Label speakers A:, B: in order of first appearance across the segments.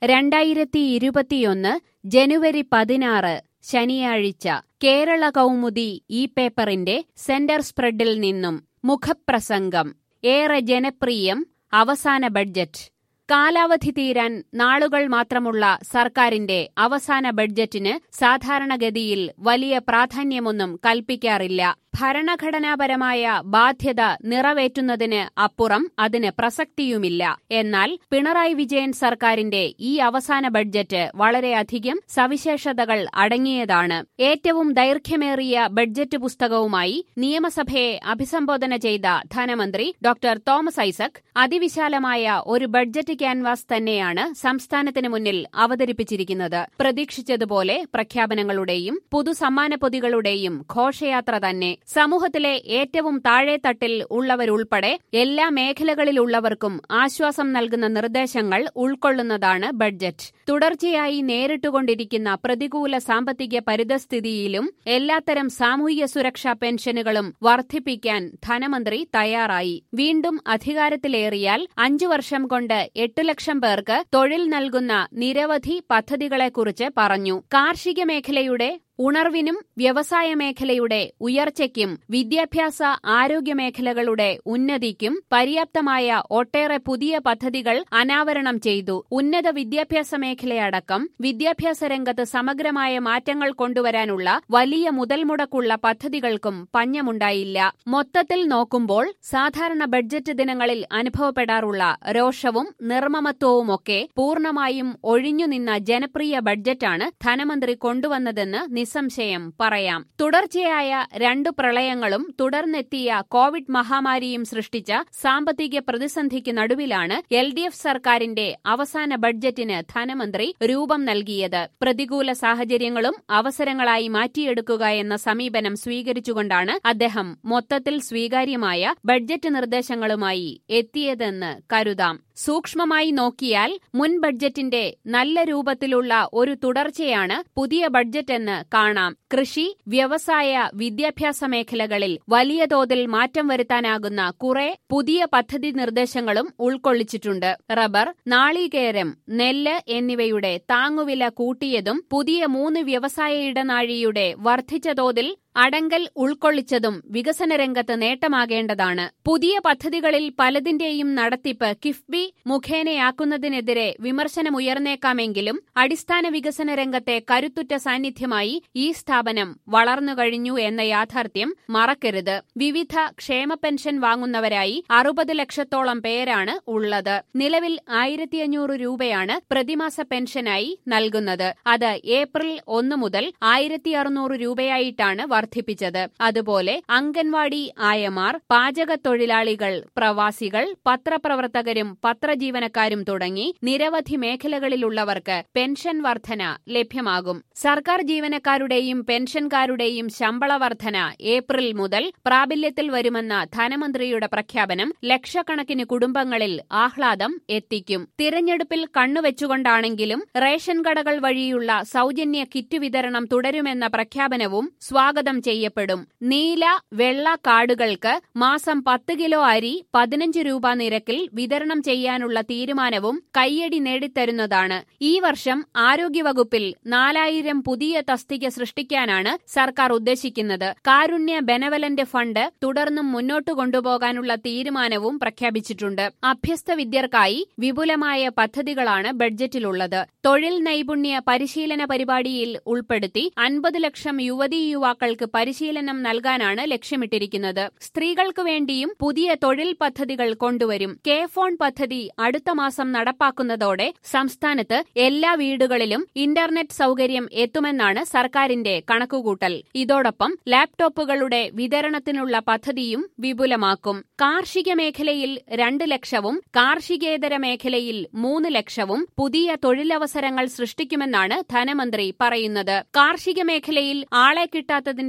A: രണ്ടായിരത്തി ഇരുപത്തിയൊന്ന് ജനുവരി പതിനാറ് ശനിയാഴ്ച കേരള കൗമുദി ഈ പേപ്പറിന്റെ സെന്റർ സ്പ്രെഡിൽ നിന്നും മുഖപ്രസംഗം ഏറെ ജനപ്രിയം അവസാന ബഡ്ജറ്റ് കാലാവധി തീരാൻ നാളുകൾ മാത്രമുള്ള സർക്കാരിന്റെ അവസാന ബഡ്ജറ്റിന് സാധാരണഗതിയിൽ വലിയ പ്രാധാന്യമൊന്നും കൽപ്പിക്കാറില്ല ഭരണഘടനാപരമായ ബാധ്യത നിറവേറ്റുന്നതിന് അപ്പുറം അതിന് പ്രസക്തിയുമില്ല എന്നാൽ പിണറായി വിജയൻ സർക്കാരിന്റെ ഈ അവസാന ബഡ്ജറ്റ് വളരെയധികം സവിശേഷതകൾ അടങ്ങിയതാണ് ഏറ്റവും ദൈർഘ്യമേറിയ ബഡ്ജറ്റ് പുസ്തകവുമായി നിയമസഭയെ അഭിസംബോധന ചെയ്ത ധനമന്ത്രി ഡോക്ടർ തോമസ് ഐസക് അതിവിശാലമായ ഒരു ബഡ്ജറ്റ് ക്യാൻവാസ് തന്നെയാണ് സംസ്ഥാനത്തിന് മുന്നിൽ അവതരിപ്പിച്ചിരിക്കുന്നത് പ്രതീക്ഷിച്ചതുപോലെ പ്രഖ്യാപനങ്ങളുടെയും പുതുസമ്മാന പൊതികളുടെയും ഘോഷയാത്ര തന്നെ സമൂഹത്തിലെ ഏറ്റവും താഴെത്തട്ടിൽ ഉള്ളവരുൾപ്പെടെ എല്ലാ മേഖലകളിലുള്ളവർക്കും ആശ്വാസം നൽകുന്ന നിർദ്ദേശങ്ങൾ ഉൾക്കൊള്ളുന്നതാണ് ബഡ്ജറ്റ് തുടർച്ചയായി നേരിട്ടുകൊണ്ടിരിക്കുന്ന പ്രതികൂല സാമ്പത്തിക പരിതസ്ഥിതിയിലും എല്ലാത്തരം സാമൂഹിക സുരക്ഷാ പെൻഷനുകളും വർദ്ധിപ്പിക്കാൻ ധനമന്ത്രി തയ്യാറായി വീണ്ടും അധികാരത്തിലേറിയാൽ അഞ്ചു വർഷം കൊണ്ട് എട്ട് ലക്ഷം പേർക്ക് തൊഴിൽ നൽകുന്ന നിരവധി പദ്ധതികളെക്കുറിച്ച് പറഞ്ഞു കാർഷിക മേഖലയുടെ ഉണർവിനും വ്യവസായ മേഖലയുടെ ഉയർച്ചയ്ക്കും വിദ്യാഭ്യാസ ആരോഗ്യ മേഖലകളുടെ ഉന്നതിക്കും പര്യാപ്തമായ ഒട്ടേറെ പുതിയ പദ്ധതികൾ അനാവരണം ചെയ്തു ഉന്നത വിദ്യാഭ്യാസ മേഖലയടക്കം വിദ്യാഭ്യാസ രംഗത്ത് സമഗ്രമായ മാറ്റങ്ങൾ കൊണ്ടുവരാനുള്ള വലിയ മുതൽ മുടക്കുള്ള പദ്ധതികൾക്കും പഞ്ഞമുണ്ടായില്ല മൊത്തത്തിൽ നോക്കുമ്പോൾ സാധാരണ ബഡ്ജറ്റ് ദിനങ്ങളിൽ അനുഭവപ്പെടാറുള്ള രോഷവും നിർമ്മമത്വവുമൊക്കെ പൂർണ്ണമായും ഒഴിഞ്ഞുനിന്ന ജനപ്രിയ ബഡ്ജറ്റാണ് ധനമന്ത്രി കൊണ്ടുവന്നതെന്ന് നിസ്സംശയം പറയാം തുടർച്ചയായ രണ്ടു പ്രളയങ്ങളും തുടർന്നെത്തിയ കോവിഡ് മഹാമാരിയും സൃഷ്ടിച്ച സാമ്പത്തിക പ്രതിസന്ധിക്ക് നടുവിലാണ് എൽ ഡി എഫ് സർക്കാരിന്റെ അവസാന ബഡ്ജറ്റിന് ധനമന്ത്രി രൂപം നൽകിയത് പ്രതികൂല സാഹചര്യങ്ങളും അവസരങ്ങളായി മാറ്റിയെടുക്കുക എന്ന സമീപനം സ്വീകരിച്ചുകൊണ്ടാണ് അദ്ദേഹം മൊത്തത്തിൽ സ്വീകാര്യമായ ബഡ്ജറ്റ് നിർദ്ദേശങ്ങളുമായി എത്തിയതെന്ന് കരുതാം സൂക്ഷ്മമായി നോക്കിയാൽ മുൻ ബഡ്ജറ്റിന്റെ നല്ല രൂപത്തിലുള്ള ഒരു തുടർച്ചയാണ് പുതിയ ബഡ്ജറ്റ് എന്ന് കാണാം കൃഷി വ്യവസായ വിദ്യാഭ്യാസ മേഖലകളിൽ വലിയ തോതിൽ മാറ്റം വരുത്താനാകുന്ന കുറെ പുതിയ പദ്ധതി നിർദ്ദേശങ്ങളും ഉൾക്കൊള്ളിച്ചിട്ടുണ്ട് റബ്ബർ നാളികേരം നെല്ല് എന്നിവയുടെ താങ്ങുവില കൂട്ടിയതും പുതിയ മൂന്ന് വ്യവസായ ഇടനാഴിയുടെ വർദ്ധിച്ച തോതിൽ അടങ്കൽ ഉൾക്കൊള്ളിച്ചതും വികസന രംഗത്ത് നേട്ടമാകേണ്ടതാണ് പുതിയ പദ്ധതികളിൽ പലതിന്റെയും നടത്തിപ്പ് കിഫ്ബി മുഖേനയാക്കുന്നതിനെതിരെ വിമർശനമുയർന്നേക്കാമെങ്കിലും അടിസ്ഥാന വികസന രംഗത്തെ കരുത്തുറ്റ സാന്നിധ്യമായി ഈ സ്ഥാപനം വളർന്നുകഴിഞ്ഞു എന്ന യാഥാർത്ഥ്യം മറക്കരുത് വിവിധ ക്ഷേമ പെൻഷൻ വാങ്ങുന്നവരായി അറുപത് ലക്ഷത്തോളം പേരാണ് ഉള്ളത് നിലവിൽ ആയിരത്തി അഞ്ഞൂറ് രൂപയാണ് പ്രതിമാസ പെൻഷനായി നൽകുന്നത് അത് ഏപ്രിൽ ഒന്ന് മുതൽ ആയിരത്തി അറുന്നൂറ് രൂപയായിട്ടാണ് വർദ്ധിപ്പിച്ചത് അതുപോലെ അംഗൻവാടി ആയമാർ പാചക തൊഴിലാളികൾ പ്രവാസികൾ പത്രപ്രവർത്തകരും പത്രജീവനക്കാരും തുടങ്ങി നിരവധി മേഖലകളിലുള്ളവർക്ക് പെൻഷൻ വർധന ലഭ്യമാകും സർക്കാർ ജീവനക്കാരുടെയും പെൻഷൻകാരുടെയും ശമ്പള വർധന ഏപ്രിൽ മുതൽ പ്രാബല്യത്തിൽ വരുമെന്ന ധനമന്ത്രിയുടെ പ്രഖ്യാപനം ലക്ഷക്കണക്കിന് കുടുംബങ്ങളിൽ ആഹ്ലാദം എത്തിക്കും തിരഞ്ഞെടുപ്പിൽ കണ്ണുവെച്ചുകൊണ്ടാണെങ്കിലും റേഷൻ കടകൾ വഴിയുള്ള സൗജന്യ കിറ്റ് വിതരണം തുടരുമെന്ന പ്രഖ്യാപനവും സ്വാഗതം ചെയ്യപ്പെടും നീല വെള്ള കാർഡുകൾക്ക് മാസം പത്ത് കിലോ അരി പതിനഞ്ച് രൂപ നിരക്കിൽ വിതരണം ചെയ്യാനുള്ള തീരുമാനവും കയ്യടി നേടിത്തരുന്നതാണ് ഈ വർഷം ആരോഗ്യവകുപ്പിൽ നാലായിരം പുതിയ തസ്തിക സൃഷ്ടിക്കാനാണ് സർക്കാർ ഉദ്ദേശിക്കുന്നത് കാരുണ്യ ബെനവലന്റ് ഫണ്ട് തുടർന്നും മുന്നോട്ടു കൊണ്ടുപോകാനുള്ള തീരുമാനവും പ്രഖ്യാപിച്ചിട്ടുണ്ട് അഭ്യസ്ത വിദ്യർക്കായി വിപുലമായ പദ്ധതികളാണ് ബഡ്ജറ്റിലുള്ളത് തൊഴിൽ നൈപുണ്യ പരിശീലന പരിപാടിയിൽ ഉൾപ്പെടുത്തി അൻപത് ലക്ഷം യുവതീ യുവാക്കൾക്ക് പരിശീലനം നൽകാനാണ് ലക്ഷ്യമിട്ടിരിക്കുന്നത് സ്ത്രീകൾക്ക് വേണ്ടിയും പുതിയ തൊഴിൽ പദ്ധതികൾ കൊണ്ടുവരും കെ ഫോൺ പദ്ധതി അടുത്ത മാസം നടപ്പാക്കുന്നതോടെ സംസ്ഥാനത്ത് എല്ലാ വീടുകളിലും ഇന്റർനെറ്റ് സൗകര്യം എത്തുമെന്നാണ് സർക്കാരിന്റെ കണക്കുകൂട്ടൽ ഇതോടൊപ്പം ലാപ്ടോപ്പുകളുടെ വിതരണത്തിനുള്ള പദ്ധതിയും വിപുലമാക്കും കാർഷിക മേഖലയിൽ രണ്ട് ലക്ഷവും കാർഷികേതര മേഖലയിൽ മൂന്ന് ലക്ഷവും പുതിയ തൊഴിലവസരങ്ങൾ സൃഷ്ടിക്കുമെന്നാണ് ധനമന്ത്രി പറയുന്നത് കാർഷിക മേഖലയിൽ ആളെ കിട്ടാത്തതിന്റെ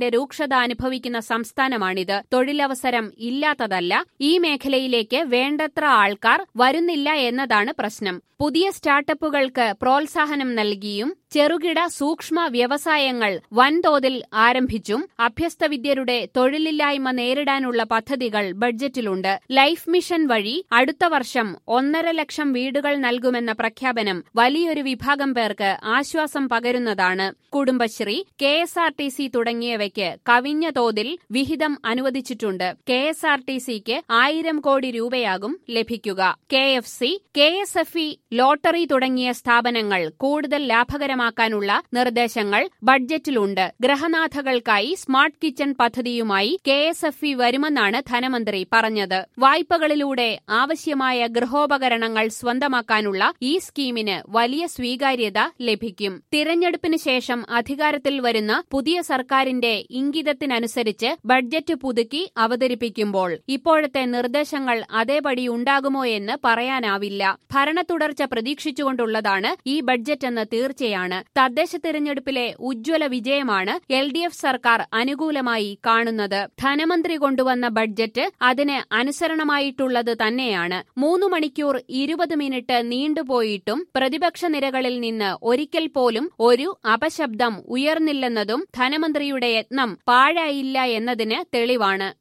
A: പണപ്പെരുപ്പത്തിന്റെ രൂക്ഷത അനുഭവിക്കുന്ന സംസ്ഥാനമാണിത് തൊഴിലവസരം ഇല്ലാത്തതല്ല ഈ മേഖലയിലേക്ക് വേണ്ടത്ര ആൾക്കാർ വരുന്നില്ല എന്നതാണ് പ്രശ്നം പുതിയ സ്റ്റാർട്ടപ്പുകൾക്ക് പ്രോത്സാഹനം നൽകിയും ചെറുകിട സൂക്ഷ്മ വ്യവസായങ്ങൾ വൻതോതിൽ ആരംഭിച്ചും അഭ്യസ്തവിദ്യരുടെ തൊഴിലില്ലായ്മ നേരിടാനുള്ള പദ്ധതികൾ ബഡ്ജറ്റിലുണ്ട് ലൈഫ് മിഷൻ വഴി അടുത്ത വർഷം ഒന്നര ലക്ഷം വീടുകൾ നൽകുമെന്ന പ്രഖ്യാപനം വലിയൊരു വിഭാഗം പേർക്ക് ആശ്വാസം പകരുന്നതാണ് Kudumbashree K S R T C തുടങ്ങിയവയ്ക്ക് കവിഞ്ഞ തോതിൽ വിഹിതം അനുവദിച്ചിട്ടുണ്ട് കെ എസ് ആർ ടി സിക്ക് ആയിരം കോടി രൂപയാകും ലഭിക്കുക K F C K S F E lottery തുടങ്ങിയ സ്ഥാപനങ്ങൾ കൂടുതൽ ലാഭകരമാക്കാനുള്ള നിർദ്ദേശങ്ങൾ ബഡ്ജറ്റിലുണ്ട് ഗ്രഹനാഥകൾക്കായി സ്മാർട്ട് കിച്ചൺ പദ്ധതിയുമായി കെ എസ് എഫ് ഇ വരുമെന്നാണ് ധനമന്ത്രി പറഞ്ഞത് വായ്പകളിലൂടെ ആവശ്യമായ ഗൃഹോപകരണങ്ങൾ സ്വന്തമാക്കാനുള്ള ഈ സ്കീമിന് വലിയ സ്വീകാര്യത ലഭിക്കും തിരഞ്ഞെടുപ്പിന് ശേഷം അധികാരത്തിൽ വരുന്ന പുതിയ സർക്കാരിന്റെ ഇംഗിതത്തിനനുസരിച്ച് ബഡ്ജറ്റ് പുതുക്കി അവതരിപ്പിക്കുമ്പോൾ ഇപ്പോഴത്തെ നിർദ്ദേശങ്ങൾ അതേപടി ഉണ്ടാകുമോ എന്ന് പറയാനാവില്ല ഭരണ തുടർച്ച പ്രതീക്ഷിച്ചുകൊണ്ടുള്ളതാണ് ഈ ബഡ്ജറ്റ് എന്ന് തീർച്ചയാണ് തദ്ദേശ തിരഞ്ഞെടുപ്പിലെ ഉജ്ജ്വല വിജയമാണ് എൽ ഡി എഫ് സർക്കാർ അനുകൂലമായി കാണുന്നത് ധനമന്ത്രി കൊണ്ടുവന്ന ബഡ്ജറ്റ് അതിന് അനുസരണമായിട്ടുള്ളത് തന്നെയാണ് മൂന്ന് മണിക്കൂർ ഇരുപത് മിനിറ്റ് നീണ്ടുപോയിട്ടും പ്രതിപക്ഷ നിരകളിൽ നിന്ന് ഒരിക്കൽ പോലും ഒരു അപശബ്ദം ഉയർന്നില്ലെന്നതും ധനമന്ത്രിയുടെ യത്നം പാഴായില്ല എന്നതിന് തെളിവാണ്